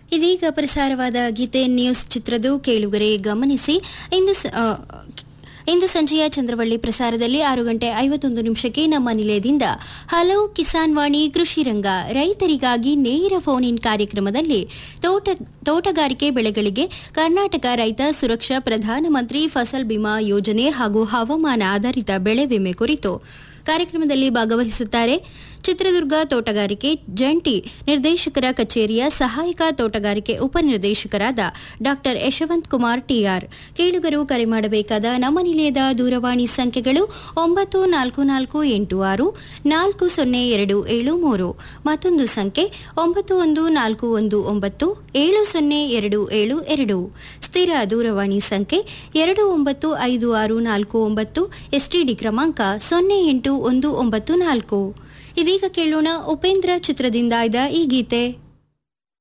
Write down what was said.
ಇದೀಗ ಪ್ರಸಾರವಾದ ಗೀತೆ ನ್ಯೂಸ್ ಚಿತ್ರದ ಕೇಳುಗರೆ ಗಮನಿಸಿ ಇಂದು ಸ- ಆ, ಇಂದು ಸಂಜೆಯ ಚಂದ್ರವಳ್ಳಿ ಪ್ರಸಾರದಲ್ಲಿ ಆರು ಗಂಟೆ ಐವತ್ತೊಂದು ನಿಮಿಷಕ್ಕೆ ನಮ್ಮ ನಿಲಯದಿಂದ ಹಲೋ ಕಿಸಾನ್ ವಾಣಿ ಕೃಷಿ ರಂಗ ರೈತರಿಗಾಗಿ ನೇರ ಫೋನ್ ಇನ್ ಕಾರ್ಯಕ್ರಮದಲ್ಲಿ ತೋಟ ತೋಟಗಾರಿಕೆ ಬೆಳೆಗಳಿಗೆ ಕರ್ನಾಟಕ ರೈತ ಸುರಕ್ಷಾ ಪ್ರಧಾನಮಂತ್ರಿ ಫಸಲ್ ಬಿಮಾ ಯೋಜನೆ ಹಾಗೂ ಹವಾಮಾನ ಆಧಾರಿತ ಬೆಳೆ ವಿಮೆ ಕುರಿತು ಕಾರ್ಯಕ್ರಮದಲ್ಲಿ ಭಾಗವಹಿಸುತ್ತಾರೆ ಚಿತ್ರದುರ್ಗ ತೋಟಗಾರಿಕೆ ಜಂಟಿ ನಿರ್ದೇಶಕರ ಕಚೇರಿಯ ಸಹಾಯಕ ತೋಟಗಾರಿಕೆ ಉಪನಿರ್ದೇಶಕರಾದ ಡಾ ಯಶವಂತ್ ಕುಮಾರ್ ಟಿಆರ್ ಕೇಳುಗರು ಕರೆ ಮಾಡಬೇಕಾದ ನಮ್ಮ ನಿಲಯದ ದೂರವಾಣಿ ಸಂಖ್ಯೆಗಳು ಒಂಬತ್ತು ನಾಲ್ಕು ನಾಲ್ಕು ಎಂಟು ಆರು ನಾಲ್ಕು ಸೊನ್ನೆ ಎರಡು ಏಳು ಮೂರು ಮತ್ತೊಂದು ಸಂಖ್ಯೆ ಒಂಬತ್ತು ಒಂದು ನಾಲ್ಕು ಒಂದು ಒಂಬತ್ತು ಏಳು ಸೊನ್ನೆ ಎರಡು ಏಳು ಎರಡು ಸ್ಥಿರ ದೂರವಾಣಿ ಸಂಖ್ಯೆ ಎರಡು ಒಂಬತ್ತು ಐದು ಆರು ನಾಲ್ಕು ಒಂಬತ್ತು ಎಸ್ಟಿಡಿ ಕ್ರಮಾಂಕ ಸೊನ್ನೆ ಎಂಟು ಒಂದು ಒಂಬತ್ತು ನಾಲ್ಕು ಇದೀಗ ಕೇಳೋಣ ಉಪೇಂದ್ರ ಚಿತ್ರದಿಂದ ಆಯ್ದ ಈ ಗೀತೆ